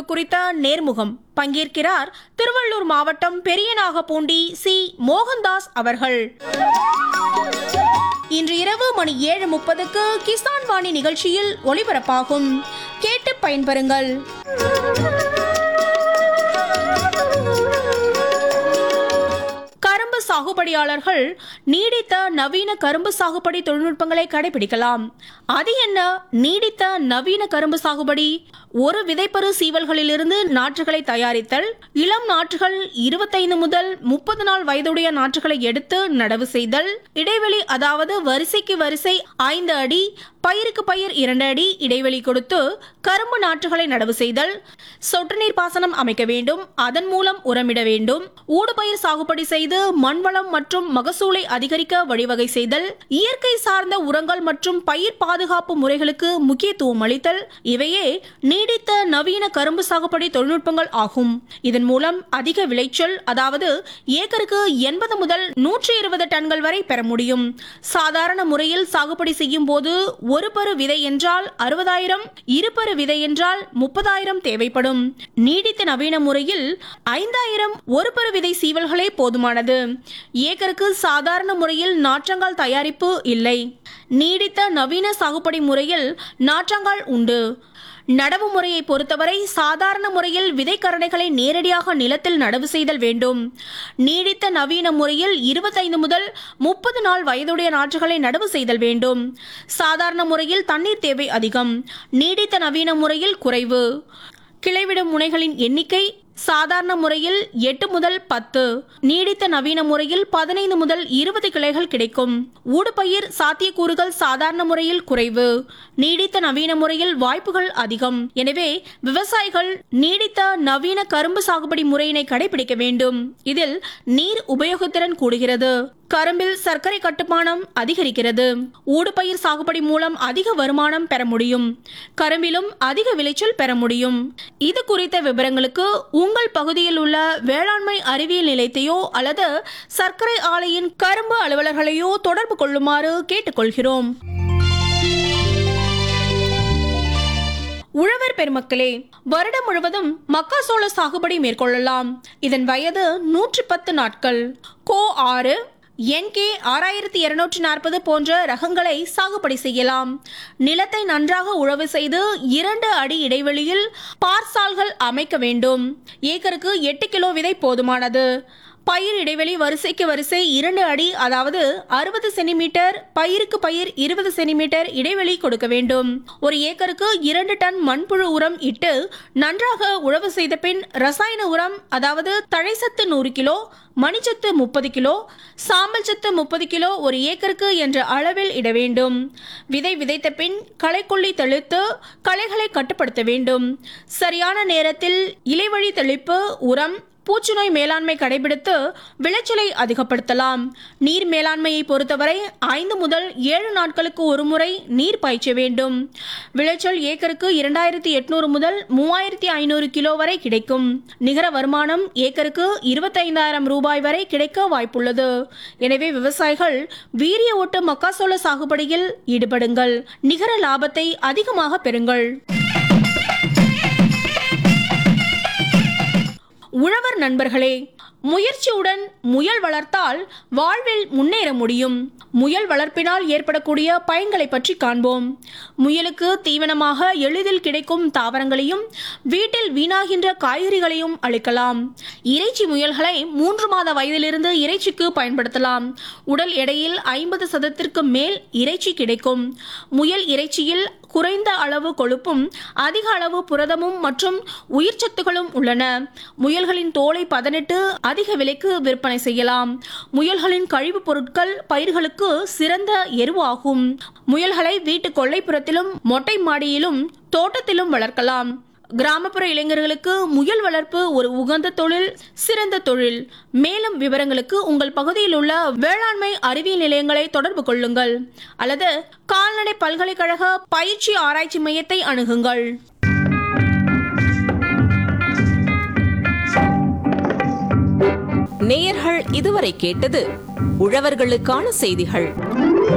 குறித்த நேர்முகம் பங்கேற்கிறார் திருவள்ளூர் மாவட்டம் பெரியநாகப்பூண்டி சி மோகன்தாஸ் அவர்கள் இன்று இரவு மணி ஏழு முப்பதுக்கு கிசான் வாணி நிகழ்ச்சியில் ஒளிபரப்பாகும் கேட்டு பயன்பெறுங்கள் கரும்பு சாகுபடியாளர்கள் நீடித்த நவீன கரும்பு சாகுபடி தொழில்நுட்பங்களை கடைபிடிக்கலாம் அது என்ன நீடித்த நவீன கரும்பு சாகுபடி ஒரு விதைப்பரு சீவல்களிலிருந்து நாற்றுகளை தயாரித்தல் இளம் நாற்றுகள் இருபத்தைந்து முதல் முப்பது நாள் வயதுடைய நாற்றுகளை எடுத்து நடவு செய்தல் இடைவெளி அதாவது வரிசைக்கு வரிசை ஐந்து அடி பயிருக்கு பயிர் இரண்டு அடி இடைவெளி கொடுத்து கரும்பு நாற்றுகளை நடவு செய்தல் சொட்டு நீர் பாசனம் அமைக்க வேண்டும் அதன் மூலம் உரமிட வேண்டும் ஊடுபயிர் சாகுபடி செய்து மண்வளம் மற்றும் மகசூலை அதிகரிக்க வழிவகை செய்தல் இயற்கை சார்ந்த உரங்கள் மற்றும் பயிர் பாதுகாப்பு முறைகளுக்கு முக்கியத்துவம் அளித்தல் இவையே நீடித்த நவீன கரும்பு சாகுபடி தொழில்நுட்பங்கள் ஆகும் இதன் மூலம் அதிக விளைச்சல் அதாவது ஏக்கருக்கு எண்பது முதல் நூற்றி இருபது டன்கள் வரை பெற முடியும் சாதாரண முறையில் சாகுபடி செய்யும் போது ஒரு பரு விதை என்றால் அறுபதாயிரம் இருபரு விதை என்றால் முப்பதாயிரம் தேவைப்படும் நீடித்த நவீன முறையில் ஐந்தாயிரம் ஒரு பரு விதை சீவல்களே போதுமானது ஏக்கருக்கு சாதாரண முறையில் நாற்றங்கால் தயாரிப்பு இல்லை நீடித்த நவீன சாகுபடி முறையில் நாற்றங்கால் உண்டு நடவு முறையை பொறுத்தவரை சாதாரண முறையில் விதைக்கரணைகளை நேரடியாக நிலத்தில் நடவு செய்தல் வேண்டும் நீடித்த நவீன முறையில் இருபத்தைந்து முதல் முப்பது நாள் வயதுடைய நாற்றுகளை நடவு செய்தல் வேண்டும் சாதாரண முறையில் தண்ணீர் தேவை அதிகம் நீடித்த நவீன முறையில் குறைவு கிளைவிடும் முனைகளின் எண்ணிக்கை சாதாரண முறையில் எட்டு முதல் பத்து நீடித்த நவீன முறையில் பதினைந்து முதல் இருபது கிளைகள் கிடைக்கும் ஊடுபயிர் சாத்தியக்கூறுகள் சாதாரண முறையில் குறைவு நீடித்த நவீன முறையில் வாய்ப்புகள் அதிகம் எனவே விவசாயிகள் நீடித்த நவீன கரும்பு சாகுபடி முறையினை கடைபிடிக்க வேண்டும் இதில் நீர் உபயோகத்திறன் கூடுகிறது கரும்பில் சர்க்கரை கட்டுமானம் அதிகரிக்கிறது ஊடுபயிர் சாகுபடி மூலம் அதிக வருமானம் பெற முடியும் கரும்பிலும் அதிக விளைச்சல் பெற முடியும் இது குறித்த விவரங்களுக்கு உங்கள் பகுதியில் உள்ள வேளாண்மை அறிவியல் நிலையத்தையோ அல்லது சர்க்கரை ஆலையின் கரும்பு அலுவலர்களையோ தொடர்பு கொள்ளுமாறு கேட்டுக்கொள்கிறோம் உழவர் பெருமக்களே வருடம் முழுவதும் மக்காசோள சாகுபடி மேற்கொள்ளலாம் இதன் வயது நூற்றி பத்து நாட்கள் கோ ஆறு என்கே ஆறாயிரத்தி இருநூற்றி நாற்பது போன்ற ரகங்களை சாகுபடி செய்யலாம் நிலத்தை நன்றாக உழவு செய்து இரண்டு அடி இடைவெளியில் பார்சால்கள் அமைக்க வேண்டும் ஏக்கருக்கு எட்டு கிலோ விதை போதுமானது பயிர் இடைவெளி வரிசைக்கு வரிசை இரண்டு அடி அதாவது அறுபது சென்டிமீட்டர் பயிருக்கு பயிர் இருபது சென்டிமீட்டர் இடைவெளி கொடுக்க வேண்டும் ஒரு ஏக்கருக்கு இரண்டு டன் மண்புழு உரம் இட்டு நன்றாக உழவு செய்த பின் ரசாயன உரம் அதாவது தழைச்சத்து நூறு கிலோ மணிச்சத்து முப்பது கிலோ சாம்பல் சத்து முப்பது கிலோ ஒரு ஏக்கருக்கு என்ற அளவில் இட வேண்டும் விதை விதைத்த பின் களைக்கொல்லி தெளித்து களைகளை கட்டுப்படுத்த வேண்டும் சரியான நேரத்தில் இலைவழி தெளிப்பு உரம் பூச்சிநோய் மேலாண்மை கடைபிடித்து விளைச்சலை அதிகப்படுத்தலாம் நீர் மேலாண்மையை பொறுத்தவரை ஐந்து முதல் ஏழு நாட்களுக்கு ஒருமுறை நீர் பாய்ச்ச வேண்டும் விளைச்சல் ஏக்கருக்கு இரண்டாயிரத்தி எட்நூறு முதல் மூவாயிரத்தி ஐநூறு கிலோ வரை கிடைக்கும் நிகர வருமானம் ஏக்கருக்கு இருபத்தைந்தாயிரம் ரூபாய் வரை கிடைக்க வாய்ப்புள்ளது எனவே விவசாயிகள் வீரிய ஓட்டு மக்காசோள சாகுபடியில் ஈடுபடுங்கள் நிகர லாபத்தை அதிகமாக பெறுங்கள் உழவர் நண்பர்களே முயற்சியுடன் முயல் வளர்த்தால் வாழ்வில் முன்னேற முடியும் முயல் வளர்ப்பினால் ஏற்படக்கூடிய பயன்களை பற்றி காண்போம் முயலுக்கு தீவனமாக எளிதில் கிடைக்கும் தாவரங்களையும் வீட்டில் வீணாகின்ற காய்கறிகளையும் அளிக்கலாம் இறைச்சி முயல்களை மூன்று மாத வயதிலிருந்து இறைச்சிக்கு பயன்படுத்தலாம் உடல் எடையில் ஐம்பது சதத்திற்கு மேல் இறைச்சி கிடைக்கும் முயல் இறைச்சியில் குறைந்த அளவு கொழுப்பும் அதிக அளவு புரதமும் மற்றும் உயிர்ச்சத்துகளும் உள்ளன முயல்களின் தோலை பதனிட்டு அதிக விலைக்கு விற்பனை செய்யலாம் முயல்களின் கழிவுப் பொருட்கள் பயிர்களுக்கு சிறந்த எருவாகும் முயல்களை வீட்டு கொல்லைப்புறத்திலும் மொட்டை மாடியிலும் தோட்டத்திலும் வளர்க்கலாம் கிராமப்புற இளைஞர்களுக்கு முயல் வளர்ப்பு ஒரு உகந்த தொழில் சிறந்த தொழில் மேலும் விவரங்களுக்கு உங்கள் பகுதியில் உள்ள வேளாண்மை அறிவியல் நிலையங்களை தொடர்பு கொள்ளுங்கள் அல்லது கால்நடை பல்கலைக்கழக பயிற்சி ஆராய்ச்சி மையத்தை அணுகுங்கள் நேயர்கள் இதுவரை கேட்டது உழவர்களுக்கான செய்திகள்